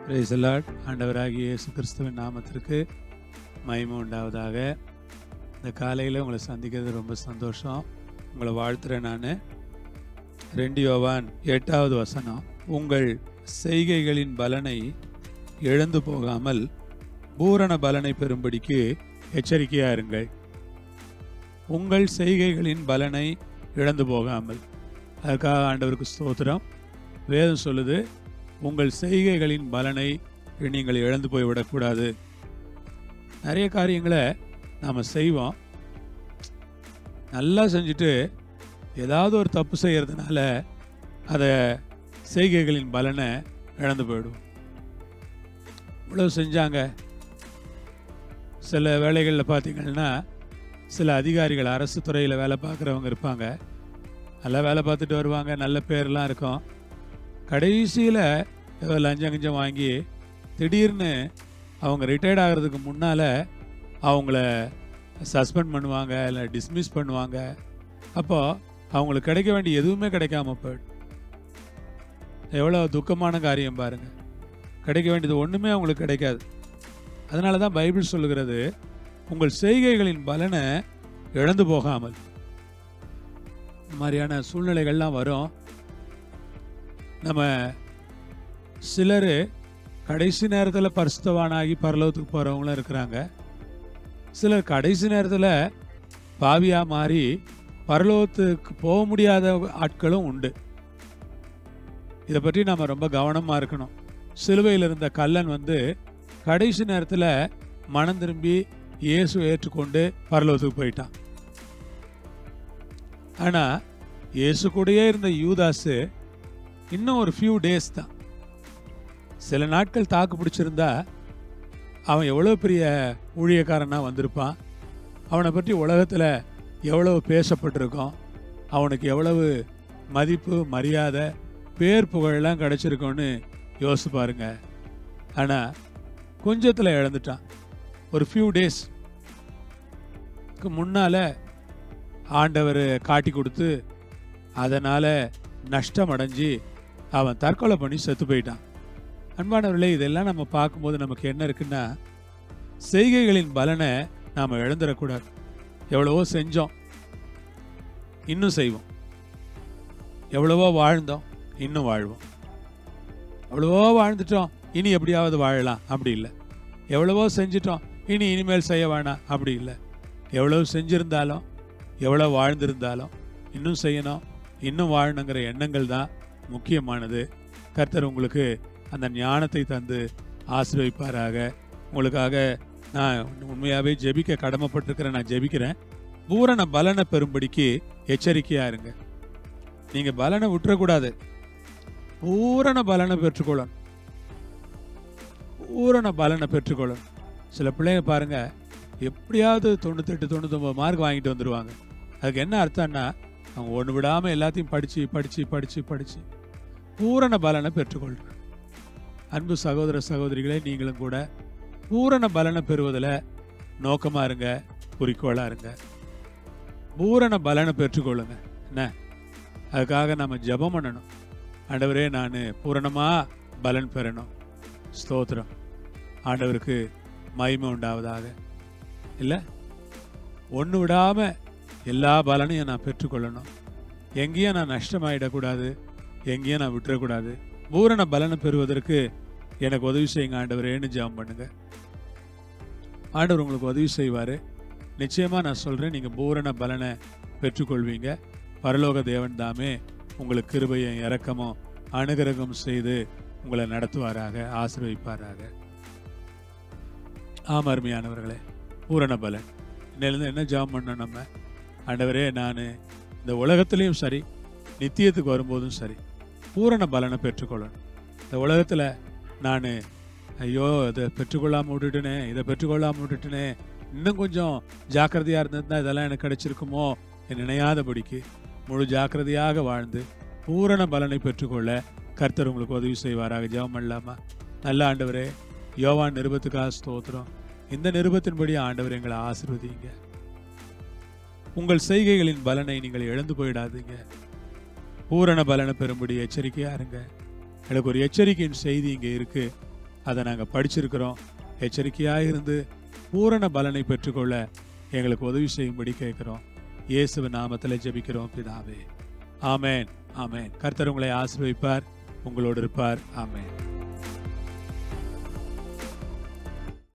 price Lord ஆண்டவராகிய இயேசு கிறிஸ்துவின் நாமத்திற்கு மகிமை உண்டாவதாக இந்த காலையில் உங்களை சந்திக்கிறது ரொம்ப சந்தோஷம் உங்களை வாழ்த்துறேன் நான் ரெண்டு யோவான் எட்டாவது வசனம் உங்கள் செய்கைகளின் பலனை இழந்து போகாமல் பூரண பலனை பெறும்படிக்கு எச்சரிக்கையா இருங்கள் உங்கள் செய்கைகளின் பலனை இழந்து போகாமல் அதுக்காக ஆண்டவருக்கு ஸ்தோத்திரம் வேதம் சொல்லுது உங்கள் செய்கைகளின் பலனை நீங்கள் இழந்து போய்விடக்கூடாது நிறைய காரியங்களை நாம் செய்வோம் நல்லா செஞ்சுட்டு ஏதாவது ஒரு தப்பு செய்கிறதுனால அதை செய்கைகளின் பலனை இழந்து போயிடும் இவ்வளவு செஞ்சாங்க சில வேலைகளில் பார்த்தீங்கன்னா சில அதிகாரிகள் அரசு துறையில் வேலை பார்க்குறவங்க இருப்பாங்க நல்லா வேலை பார்த்துட்டு வருவாங்க நல்ல பேர்லாம் இருக்கும் கடைசியில் ஏதோ லஞ்சம் கிஞ்சம் வாங்கி திடீர்னு அவங்க ரிட்டையர்ட் ஆகிறதுக்கு முன்னால் அவங்கள சஸ்பெண்ட் பண்ணுவாங்க இல்லை டிஸ்மிஸ் பண்ணுவாங்க அப்போது அவங்களுக்கு கிடைக்க வேண்டிய எதுவுமே கிடைக்காம போயிடும் எவ்வளோ துக்கமான காரியம் பாருங்கள் கிடைக்க வேண்டியது ஒன்றுமே அவங்களுக்கு கிடைக்காது அதனால தான் பைபிள் சொல்லுகிறது உங்கள் செய்கைகளின் பலனை இழந்து போகாமல் இந்த மாதிரியான சூழ்நிலைகள்லாம் வரும் நம்ம சிலர் கடைசி நேரத்தில் பரிசுத்தவானாகி பரலோகத்துக்கு போகிறவங்களும் இருக்கிறாங்க சிலர் கடைசி நேரத்தில் பாவியாக மாறி பரலோகத்துக்கு போக முடியாத ஆட்களும் உண்டு இதை பற்றி நம்ம ரொம்ப கவனமாக இருக்கணும் சிலுவையில் இருந்த கல்லன் வந்து கடைசி நேரத்தில் மனம் திரும்பி இயேசு ஏற்றுக்கொண்டு பரலோகத்துக்கு போயிட்டான் ஆனால் இயேசு கூடயே இருந்த யூதாஸு இன்னும் ஒரு ஃபியூ டேஸ் தான் சில நாட்கள் தாக்கு பிடிச்சிருந்தா அவன் எவ்வளோ பெரிய ஊழியக்காரனாக வந்திருப்பான் அவனை பற்றி உலகத்தில் எவ்வளவு பேசப்பட்டிருக்கோம் அவனுக்கு எவ்வளவு மதிப்பு மரியாதை பேர் புகழெல்லாம் கிடச்சிருக்கோன்னு யோசிச்சு பாருங்க ஆனால் கொஞ்சத்தில் இழந்துட்டான் ஒரு ஃபியூ டேஸ்க்கு முன்னால் ஆண்டவர் காட்டி கொடுத்து அதனால் நஷ்டம் அடைஞ்சு அவன் தற்கொலை பண்ணி செத்து போயிட்டான் அன்பானவர்களே இதெல்லாம் நம்ம பார்க்கும்போது நமக்கு என்ன இருக்குன்னா செய்கைகளின் பலனை நாம் இழந்துடக்கூடாது எவ்வளவோ செஞ்சோம் இன்னும் செய்வோம் எவ்வளவோ வாழ்ந்தோம் இன்னும் வாழ்வோம் எவ்வளவோ வாழ்ந்துட்டோம் இனி எப்படியாவது வாழலாம் அப்படி இல்லை எவ்வளவோ செஞ்சிட்டோம் இனி இனிமேல் செய்ய வேணாம் அப்படி இல்லை எவ்வளவு செஞ்சிருந்தாலும் எவ்வளோ வாழ்ந்திருந்தாலும் இன்னும் செய்யணும் இன்னும் வாழணுங்கிற எண்ணங்கள் தான் முக்கியமானது கர்த்தர் உங்களுக்கு அந்த ஞானத்தை தந்து ஆசீர்வதிப்பாராக உங்களுக்காக நான் உண்மையாகவே ஜெபிக்க கடமைப்பட்டிருக்கிறேன் நான் ஜெபிக்கிறேன் பூரண பலனை பெறும்படிக்கு எச்சரிக்கையாக இருங்க நீங்கள் பலனை விட்டுறக்கூடாது பூரண பலனை பெற்றுக்கொள்ளணும் பூரண பலனை பெற்றுக்கொள்ளணும் சில பிள்ளைங்க பாருங்க எப்படியாவது தொண்ணூத்தெட்டு தொண்ணூத்தொம்பது மார்க் வாங்கிட்டு வந்துடுவாங்க அதுக்கு என்ன அர்த்தம்னா அவங்க ஒன்று விடாமல் எல்லாத்தையும் படித்து படித்து படித்து படித்து பூரண பலனை பெற்றுக்கொள்கிறாங்க அன்பு சகோதர சகோதரிகளே நீங்களும் கூட பூரண பலனை பெறுவதில் நோக்கமாக இருங்க குறிக்கோளாக இருங்க பூரண பலனை பெற்றுக்கொள்ளுங்க என்ன அதுக்காக நம்ம ஜெபம் பண்ணணும் ஆண்டவரே நான் பூரணமாக பலன் பெறணும் ஸ்தோத்திரம் ஆண்டவருக்கு மகிமை உண்டாவதாக இல்லை ஒன்று விடாமல் எல்லா பலனையும் நான் பெற்றுக்கொள்ளணும் எங்கேயும் நான் நஷ்டமாயிடக்கூடாது எங்கேயும் நான் விட்டுறக்கூடாது பூரண பலனை பெறுவதற்கு எனக்கு உதவி செய்யுங்க ஆண்டவரேன்னு ஜெபம் பண்ணுங்க ஆண்டவர் உங்களுக்கு உதவி செய்வார் நிச்சயமாக நான் சொல்கிறேன் நீங்கள் பூரண பலனை பெற்றுக்கொள்வீங்க பரலோக தேவன் தாமே உங்களுக்கு கிருபையும் இறக்கமும் அனுகிரகம் செய்து உங்களை நடத்துவாராக ஆசீர்வதிப்பாராக ஆம் அருமையானவர்களே பூரண பலன் இன்னிலேருந்து என்ன ஜாம் பண்ணோம் நம்ம ஆண்டவரே நான் இந்த உலகத்துலேயும் சரி நித்தியத்துக்கு வரும்போதும் சரி பூரண பலனை பெற்றுக்கொள்ளணும் இந்த உலகத்தில் நான் ஐயோ இதை பெற்றுக்கொள்ளாமல் விட்டுட்டேனே இதை பெற்றுக்கொள்ளாமல் விட்டுட்டேனே இன்னும் கொஞ்சம் ஜாக்கிரதையாக இருந்திருந்தா இதெல்லாம் எனக்கு கிடைச்சிருக்குமோ என் நினையாதபடிக்கு முழு ஜாக்கிரதையாக வாழ்ந்து பூரண பலனை பெற்றுக்கொள்ள கர்த்தர் உங்களுக்கு உதவி செய்வாராக ஜெபம் பண்ணலாமா நல்ல ஆண்டவரே யோவான் நிருபத்துக்காக ஸ்தோத்திரம் இந்த நிருபத்தின்படி ஆண்டவர் எங்களை ஆசிர்வதிங்க உங்கள் செய்கைகளின் பலனை நீங்கள் இழந்து போயிடாதீங்க பூரண பலனை பெறும்படி எச்சரிக்கையா இருங்க எனக்கு ஒரு எச்சரிக்கையின் செய்தி இங்கே இருக்கு அதை நாங்கள் படிச்சிருக்கிறோம் எச்சரிக்கையாக இருந்து பூரண பலனை பெற்றுக்கொள்ள எங்களுக்கு உதவி செய்யும்படி கேட்கிறோம் இயேசுவின் நாமத்தில் ஜெபிக்கிறோம் பிதாவே ஆமென் ஆமென் கர்த்தர் உங்களை ஆசீர்வதிப்பார் உங்களோடு இருப்பார் ஆமென்